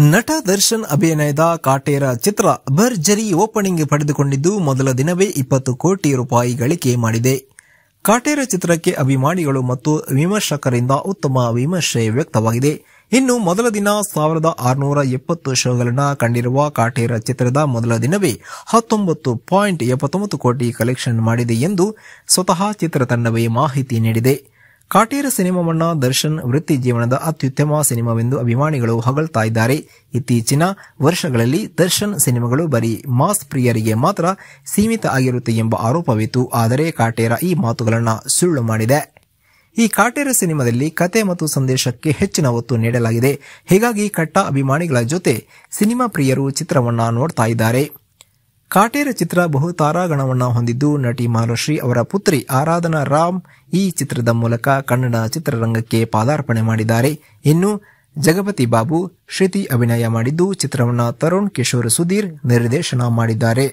ನಟ ದರ್ಶನ್ ಅಭಿನಯದ ಕಾಟೇರ ಚಿತ್ರ ಭರ್ಜರಿ ಓಪನಿಂಗ್ ಪಡೆದುಕೊಂಡಿದ್ದು ಮೊದಲ ದಿನವೇ ಇಪ್ಪತ್ತು ಕೋಟಿ ರೂಪಾಯಿ ಗಳಿಕೆ ಮಾಡಿದೆ ಕಾಟೇರ ಚಿತ್ರಕ್ಕೆ ಅಭಿಮಾನಿಗಳು ಮತ್ತು ವಿಮರ್ಶಕರಿಂದ ಉತ್ತಮ ವಿಮರ್ಶೆ ವ್ಯಕ್ತವಾಗಿದೆ ಇನ್ನು ಮೊದಲ ದಿನ ಸಾವಿರದ ಆರುನೂರ ಎಪ್ಪತ್ತು ಶೋಗಳನ್ನು ಕಂಡಿರುವ ಕಾಟೇರ ಚಿತ್ರದ ಮೊದಲ ದಿನವೇ ಹತ್ತೊಂಬತ್ತು ಪಾಯಿಂಟ್ ಎಪ್ಪತ್ತೊಂಬತ್ತು ಕೋಟಿ ಕಲೆಕ್ಷನ್ ಮಾಡಿದೆ ಎಂದು ಸ್ವತಃ ಚಿತ್ರತಂಡವೇ ಮಾಹಿತಿ ನೀಡಿದೆ ಕಾಟೇರ ಸಿನಿಮಾವನ್ನ ದರ್ಶನ್ ವೃತ್ತಿ ಜೀವನದ ಅತ್ಯುತ್ತಮ ಸಿನಿಮಾವೆಂದು ಅಭಿಮಾನಿಗಳು ಹೊಗಳ್ತಾ ಇದ್ದಾರೆ ಇತ್ತೀಚಿನ ವರ್ಷಗಳಲ್ಲಿ ದರ್ಶನ್ ಸಿನಿಮಾಗಳು ಬರೀ ಮಾಸ್ ಪ್ರಿಯರಿಗೆ ಮಾತ್ರ ಸೀಮಿತ ಆಗಿರುತ್ತೆ ಎಂಬ ಆರೋಪವಿತ್ತು ಆದರೆ ಕಾಟೇರ ಈ ಮಾತುಗಳನ್ನು ಸುಳ್ಳು ಮಾಡಿದೆ ಈ ಕಾಟೇರ ಸಿನಿಮಾದಲ್ಲಿ ಕತೆ ಮತ್ತು ಸಂದೇಶಕ್ಕೆ ಹೆಚ್ಚಿನ ಒತ್ತು ನೀಡಲಾಗಿದೆ ಹೀಗಾಗಿ ಕಟ್ಟ ಅಭಿಮಾನಿಗಳ ಜೊತೆ ಸಿನಿಮಾ ಪ್ರಿಯರು ಚಿತ್ರವನ್ನ ನೋಡ್ತಾ ಇದ್ದಾರೆ ಕಾಟೇರ ಚಿತ್ರ ಬಹು ತಾರಾಗಣವನ್ನ ಹೊಂದಿದ್ದು ನಟಿ ಮಾಲಶ್ರೀ ಅವರ ಪುತ್ರಿ ಆರಾಧನಾ ರಾಮ್ ಈ ಚಿತ್ರದ ಮೂಲಕ ಕನ್ನಡ ಚಿತ್ರರಂಗಕ್ಕೆ ಪಾದಾರ್ಪಣೆ ಮಾಡಿದ್ದಾರೆ ಇನ್ನು ಜಗಪತಿ ಬಾಬು ಶ್ರುತಿ ಅಭಿನಯ ಮಾಡಿದ್ದು ಚಿತ್ರವನ್ನ ತರುಣ್ ಕಿಶೋರ್ ಸುಧೀರ್ ನಿರ್ದೇಶನ ಮಾಡಿದ್ದಾರೆ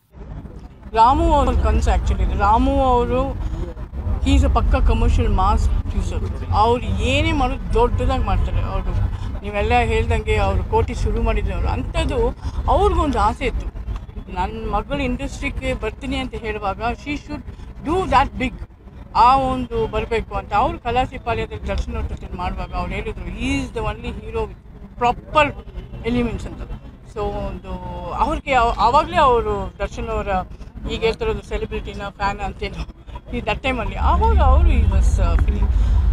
ರಾಮು ಅವ್ರ ಕನಸು ಆ್ಯಕ್ಚುಲಿ ರಾಮು ಅವರು ಈಸ್ ಅ ಪಕ್ಕ ಕಮರ್ಷಿಯಲ್ ಮಾಸ್ ಪ್ರೊಡ್ಯೂಸರ್ ಅವ್ರು ಏನೇ ಮಾಡೋದು ದೊಡ್ಡದಾಗಿ ಮಾಡ್ತಾರೆ ಅವರು ನೀವೆಲ್ಲ ಹೇಳ್ದಂಗೆ ಅವರು ಕೋಟಿ ಶುರು ಮಾಡಿದ್ರು ಅಂಥದ್ದು ಅವ್ರಿಗೊಂದು ಆಸೆ ಇತ್ತು ನನ್ನ ಮಗಳು ಇಂಡಸ್ಟ್ರಿಗೆ ಬರ್ತೀನಿ ಅಂತ ಹೇಳುವಾಗ she should do that big ಆ ಒಂದು ಬರಬೇಕು ಅಂತ ಅವ್ರು ಕಲಾಸಿಪಾಳ್ಯದಲ್ಲಿ ದರ್ಶನ ಅವ್ರ ಜೊತೆ ಮಾಡುವಾಗ ಅವ್ರು ಹೇಳಿದ್ರು is the only hero with proper elements ಅಂತ ಸೊ ಒಂದು ಅವ್ರಿಗೆ ಆವಾಗಲೇ ಅವರು ದರ್ಶನ್ ಅವರ ಈಗ ಹೇಳ್ತಿರೋದು ಸೆಲೆಬ್ರಿಟಿನ ಫ್ಯಾನ್ ಅಂತೇನು ಈ ದಟ್ ಟೈಮಲ್ಲಿ ಆವಾಗ ಅವರು ಈ ವಾಸ್ ಫಿಲಿಮ್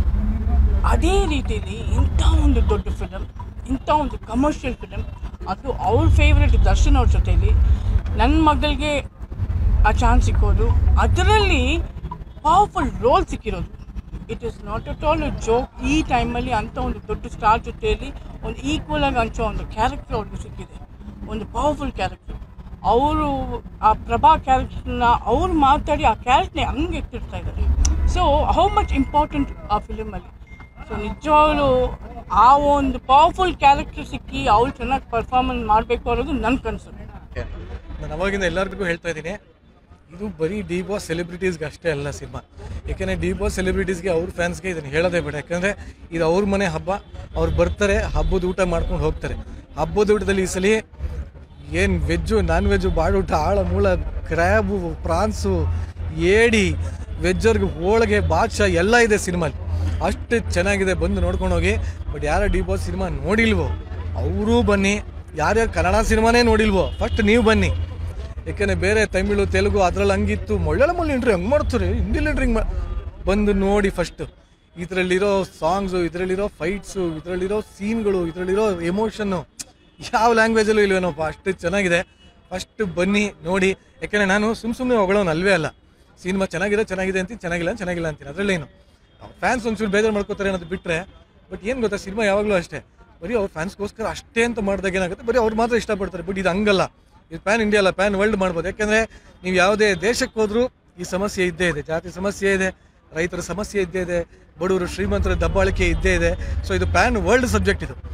ಅದೇ ರೀತಿಯಲ್ಲಿ ಇಂಥ ಒಂದು ದೊಡ್ಡ ಫಿಲಮ್ ಇಂಥ ಒಂದು ಕಮರ್ಷಿಯಲ್ ಫಿಲಮ್ ಅದು ಅವ್ರ ಫೇವ್ರೆಟ್ ದರ್ಶನ್ ಅವ್ರ ಜೊತೆಯಲ್ಲಿ ನನ್ನ ಮಗಳಿಗೆ ಆ ಚಾನ್ಸ್ ಸಿಕ್ಕೋದು ಅದರಲ್ಲಿ ಪವರ್ಫುಲ್ ರೋಲ್ ಸಿಕ್ಕಿರೋದು it is not at all joke ಈ ಟೈಮಲ್ಲಿ ಅಂಥ ಒಂದು ದೊಡ್ಡ ಸ್ಟಾರ್ ಜೊತೆಯಲ್ಲಿ ಒಂದು ಈಕ್ವಲ್ ಆಗಿ ಹಂಚೋ ಒಂದು ಕ್ಯಾರೆಕ್ಟರ್ ಅವ್ರಿಗೆ ಸಿಕ್ಕಿದೆ ಒಂದು ಪವರ್ಫುಲ್ ಕ್ಯಾರೆಕ್ಟರ್ ಅವರು ಆ ಪ್ರಭಾ ಕ್ಯಾರೆಕ್ಟರ್ನ ಅವ್ರು ಮಾತಾಡಿ ಆ ಕ್ಯಾರೆಕ್ಟರ್ನೇ ಹಂಗೆ ಎತ್ತಿರ್ತಾ ಇದ್ದಾರೆ ಸೊ ಹೌ ಮಚ್ ಇಂಪಾರ್ಟೆಂಟ್ ಆ ಫಿಲಮಲ್ಲಿ ಸೊ ನಿಜವಾಗ್ಲೂ ಆ ಒಂದು ಪವರ್ಫುಲ್ ಕ್ಯಾರೆಕ್ಟರ್ ಸಿಕ್ಕಿ ಅವ್ರು ಚೆನ್ನಾಗಿ ಪರ್ಫಾರ್ಮೆನ್ಸ್ ಮಾಡಬೇಕು ಅನ್ನೋದು ನನ್ನ ಕನಸು ನಾನು ಅವಾಗಿಂದ ಎಲ್ಲರಿಗೂ ಹೇಳ್ತಾ ಇದ್ದೀನಿ ಇದು ಬರೀ ಡಿ ಬಾಸ್ ಸೆಲೆಬ್ರಿಟೀಸ್ಗೆ ಅಷ್ಟೇ ಅಲ್ಲ ಸಿನಿಮಾ ಯಾಕೆಂದರೆ ಡಿ ಬಾಸ್ ಸೆಲೆಬ್ರಿಟೀಸ್ಗೆ ಅವ್ರ ಫ್ಯಾನ್ಸ್ಗೆ ಇದನ್ನು ಹೇಳೋದೇ ಬೇಡ ಯಾಕಂದರೆ ಇದು ಅವ್ರ ಮನೆ ಹಬ್ಬ ಅವ್ರು ಬರ್ತಾರೆ ಹಬ್ಬದ ಊಟ ಮಾಡ್ಕೊಂಡು ಹೋಗ್ತಾರೆ ಹಬ್ಬದ ಊಟದಲ್ಲಿ ಈ ಸಲ ಏನು ವೆಜ್ಜು ನಾನ್ ವೆಜ್ಜು ಬಾಡೂಟ ಆಳ ಮೂಳ ಕ್ರ್ಯಾಬು ಪ್ರಾನ್ಸು ಏಡಿ ವೆಜ್ಜರ್ಗೆ ಹೋಳಿಗೆ ಬಾದ್ಶಾ ಎಲ್ಲ ಇದೆ ಸಿನಿಮಾಲಿ ಅಷ್ಟು ಚೆನ್ನಾಗಿದೆ ಬಂದು ನೋಡ್ಕೊಂಡು ಹೋಗಿ ಬಟ್ ಯಾರ ಡಿ ಬಾಸ್ ಸಿನಿಮಾ ನೋಡಿಲ್ವೋ ಅವರೂ ಬನ್ನಿ ಯಾರ್ಯಾರು ಕನ್ನಡ ಸಿನಿಮಾನೇ ನೋಡಿಲ್ವೋ ಫಸ್ಟ್ ನೀವು ಬನ್ನಿ ಯಾಕೆಂದರೆ ಬೇರೆ ತಮಿಳು ತೆಲುಗು ಅದ್ರಲ್ಲಿ ಹಂಗಿತ್ತು ಒಳ್ಳೆ ಮುಳ್ಳಿ ಇಂಟ್ರಿ ಹಂಗೆ ಮಾಡ್ತಾರೆ ಹಿಂದಿಲಿ ಇಂಟ್ರಿ ಹಿಂಗೆ ಬಂದು ನೋಡಿ ಫಸ್ಟು ಇದರಲ್ಲಿರೋ ಸಾಂಗ್ಸು ಇದರಲ್ಲಿರೋ ಫೈಟ್ಸು ಇದರಲ್ಲಿರೋ ಸೀನ್ಗಳು ಇದರಲ್ಲಿರೋ ಎಮೋಷನ್ನು ಯಾವ ಲ್ಯಾಂಗ್ವೇಜಲ್ಲೂ ಇಲ್ವೇನೋಪ್ಪ ಅಷ್ಟು ಚೆನ್ನಾಗಿದೆ ಫಸ್ಟ್ ಬನ್ನಿ ನೋಡಿ ಯಾಕೆಂದರೆ ನಾನು ಸುಮ್ಮ ಸುಮ್ಮನೆ ಹೊಗಳೋನು ಅಲ್ವೇ ಅಲ್ಲ ಸಿನಿಮಾ ಚೆನ್ನಾಗಿದೆ ಚೆನ್ನಾಗಿದೆ ಅಂತೀನಿ ಚೆನ್ನಾಗಿಲ್ಲ ಚೆನ್ನಾಗಿಲ್ಲ ಅಂತೀನಿ ಅದರಲ್ಲೇನು ಫ್ಯಾನ್ಸ್ ಒಂಚೂರು ಬೇಜಾರು ಮಾಡ್ಕೋತಾರೆ ಅನ್ನೋದು ಬಿಟ್ಟರೆ ಬಟ್ ಏನು ಗೊತ್ತಾ ಸಿನಿಮಾ ಯಾವಾಗಲೂ ಅಷ್ಟೇ ಬರೀ ಅವ್ರ ಫ್ಯಾನ್ಸ್ಗೋಸ್ಕರ ಅಷ್ಟೇ ಅಂತ ಮಾಡಿದಾಗ ಏನಾಗುತ್ತೆ ಬರೀ ಅವ್ರು ಮಾತ್ರ ಇಷ್ಟಪಡ್ತಾರೆ ಬಟ್ ಇದು ಹಂಗಲ್ಲ ಇದು ಪ್ಯಾನ್ ಇಂಡಿಯಾ ಅಲ್ಲ ಪ್ಯಾನ್ ವರ್ಲ್ಡ್ ಮಾಡ್ಬೋದು ಯಾಕೆಂದರೆ ನೀವು ಯಾವುದೇ ದೇಶಕ್ಕೆ ಹೋದ್ರೂ ಈ ಸಮಸ್ಯೆ ಇದ್ದೇ ಇದೆ ಜಾತಿ ಸಮಸ್ಯೆ ಇದೆ ರೈತರ ಸಮಸ್ಯೆ ಇದ್ದೇ ಇದೆ ಬಡವರು ಶ್ರೀಮಂತರ ದಬ್ಬಾಳಿಕೆ ಇದ್ದೇ ಇದೆ ಸೊ ಇದು ಪ್ಯಾನ್ ವರ್ಲ್ಡ್ ಸಬ್ಜೆಕ್ಟ್ ಇದು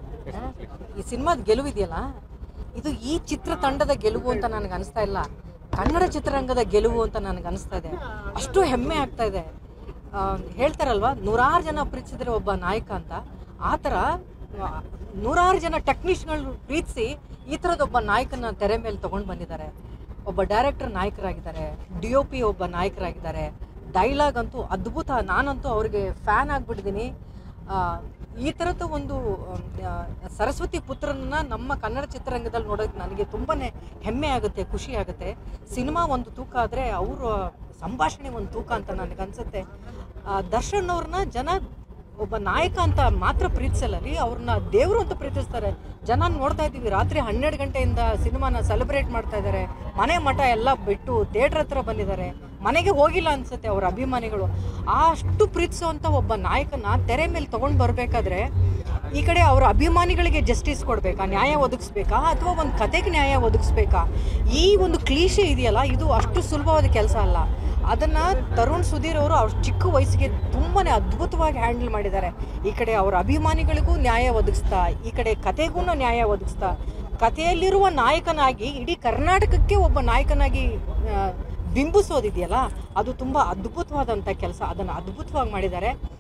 ಈ ಸಿನಿಮಾದ ಗೆಲುವಿದೆಯಲ್ಲ ಇದು ಈ ಚಿತ್ರತಂಡದ ಗೆಲುವು ಅಂತ ನನಗೆ ಅನಿಸ್ತಾ ಇಲ್ಲ ಕನ್ನಡ ಚಿತ್ರರಂಗದ ಗೆಲುವು ಅಂತ ನನಗೆ ಅನಿಸ್ತಾ ಇದೆ ಅಷ್ಟು ಹೆಮ್ಮೆ ಆಗ್ತಾ ಇದೆ ಆ, ಹೇಳ್ತಾರಲ್ವಾ ನೂರಾರು ಜನ ಪ್ರೀತಿಸಿದ್ರೆ ಒಬ್ಬ ನಾಯಕ ಅಂತ ಆ ಥರ ಆ, ನೂರಾರು ಜನ ಟೆಕ್ನಿಷಿಯನ್ಗಳು ಪ್ರೀತಿಸಿ ಈ ಥರದ ಒಬ್ಬ ನಾಯಕನ ತೆರೆ ಮೇಲೆ ತಗೊಂಡು ಬಂದಿದ್ದಾರೆ ಒಬ್ಬ ಡೈರೆಕ್ಟರ್ ನಾಯಕರಾಗಿದ್ದಾರೆ ಡಿ ಒ ಪಿ ಒಬ್ಬ ನಾಯಕರಾಗಿದ್ದಾರೆ ಡೈಲಾಗ್ ಅಂತೂ ಅದ್ಭುತ ನಾನಂತೂ ಅವ್ರಿಗೆ ಫ್ಯಾನ್ ಆಗಿಬಿಟ್ಟಿದ್ದೀನಿ ಈ ಥರದ ಒಂದು ಆ, ಸರಸ್ವತಿ ಪುತ್ರನ ನಮ್ಮ ಕನ್ನಡ ಚಿತ್ರರಂಗದಲ್ಲಿ ನೋಡೋಕೆ ನನಗೆ ತುಂಬಾ ಹೆಮ್ಮೆ ಆಗುತ್ತೆ ಖುಷಿ ಆಗುತ್ತೆ ಸಿನಿಮಾ ಒಂದು ತೂಕ ಆದರೆ ಅವರ ಸಂಭಾಷಣೆ ಒಂದು ತೂಕ ಅಂತ ನನಗನ್ಸುತ್ತೆ ಆ, ದರ್ಶನ್ ಅವ್ರನ್ನ ಜನ ಒಬ್ಬ ನಾಯಕ ಅಂತ ಮಾತ್ರ ಪ್ರೀತಿಸಲ್ಲ ರೀ ಅವ್ರನ್ನ ದೇವರು ಅಂತ ಪ್ರೀತಿಸ್ತಾರೆ ಜನ ನೋಡ್ತಾ ಇದ್ದೀವಿ ರಾತ್ರಿ ಹನ್ನೆರಡು ಗಂಟೆಯಿಂದ ಸಿನಿಮಾನ ಸೆಲೆಬ್ರೇಟ್ ಮಾಡ್ತಾ ಇದ್ದಾರೆ ಮನೆ ಮಠ ಎಲ್ಲ ಬಿಟ್ಟು ಥಿಯೇಟ್ರ್ ಹತ್ರ ಬಂದಿದ್ದಾರೆ ಮನೆಗೆ ಹೋಗಿಲ್ಲ ಅನ್ಸುತ್ತೆ ಅವ್ರ ಅಭಿಮಾನಿಗಳು ಆ ಅಷ್ಟು ಪ್ರೀತಿಸುವಂಥ ಒಬ್ಬ ನಾಯಕನ ತೆರೆ ಮೇಲೆ ತೊಗೊಂಡು ಬರಬೇಕಾದ್ರೆ ಈ ಕಡೆ ಅವರ ಅಭಿಮಾನಿಗಳಿಗೆ ಜಸ್ಟಿಸ್ ಕೊಡಬೇಕಾ ನ್ಯಾಯ ಒದಗಿಸ್ಬೇಕಾ ಅಥವಾ ಒಂದು ಕತೆಗೆ ನ್ಯಾಯ ಒದಗಿಸ್ಬೇಕಾ ಈ ಒಂದು ಕ್ಲೀಶೆ ಇದೆಯಲ್ಲ ಇದು ಅಷ್ಟು ಸುಲಭವಾದ ಕೆಲಸ ಅಲ್ಲ ಅದನ್ನು ತರುಣ್ ಸುಧೀರ್ ಅವರು ಅವ್ರ ಚಿಕ್ಕ ವಯಸ್ಸಿಗೆ ತುಂಬಾ ಅದ್ಭುತವಾಗಿ ಹ್ಯಾಂಡಲ್ ಮಾಡಿದ್ದಾರೆ ಈ ಕಡೆ ಅವರ ಅಭಿಮಾನಿಗಳಿಗೂ ನ್ಯಾಯ ಒದಗಿಸ್ತಾ ಈ ಕಡೆ ಕತೆಗೂ ನ್ಯಾಯ ಒದಗಿಸ್ತಾ ಕಥೆಯಲ್ಲಿರುವ ನಾಯಕನಾಗಿ ಇಡೀ ಕರ್ನಾಟಕಕ್ಕೆ ಒಬ್ಬ ನಾಯಕನಾಗಿ ಆ, ಬಿಂಬಿಸೋದಿದೆಯಲ್ಲ ಅದು ತುಂಬ ಅದ್ಭುತವಾದಂಥ ಕೆಲಸ ಅದನ್ನು ಅದ್ಭುತವಾಗಿ ಮಾಡಿದ್ದಾರೆ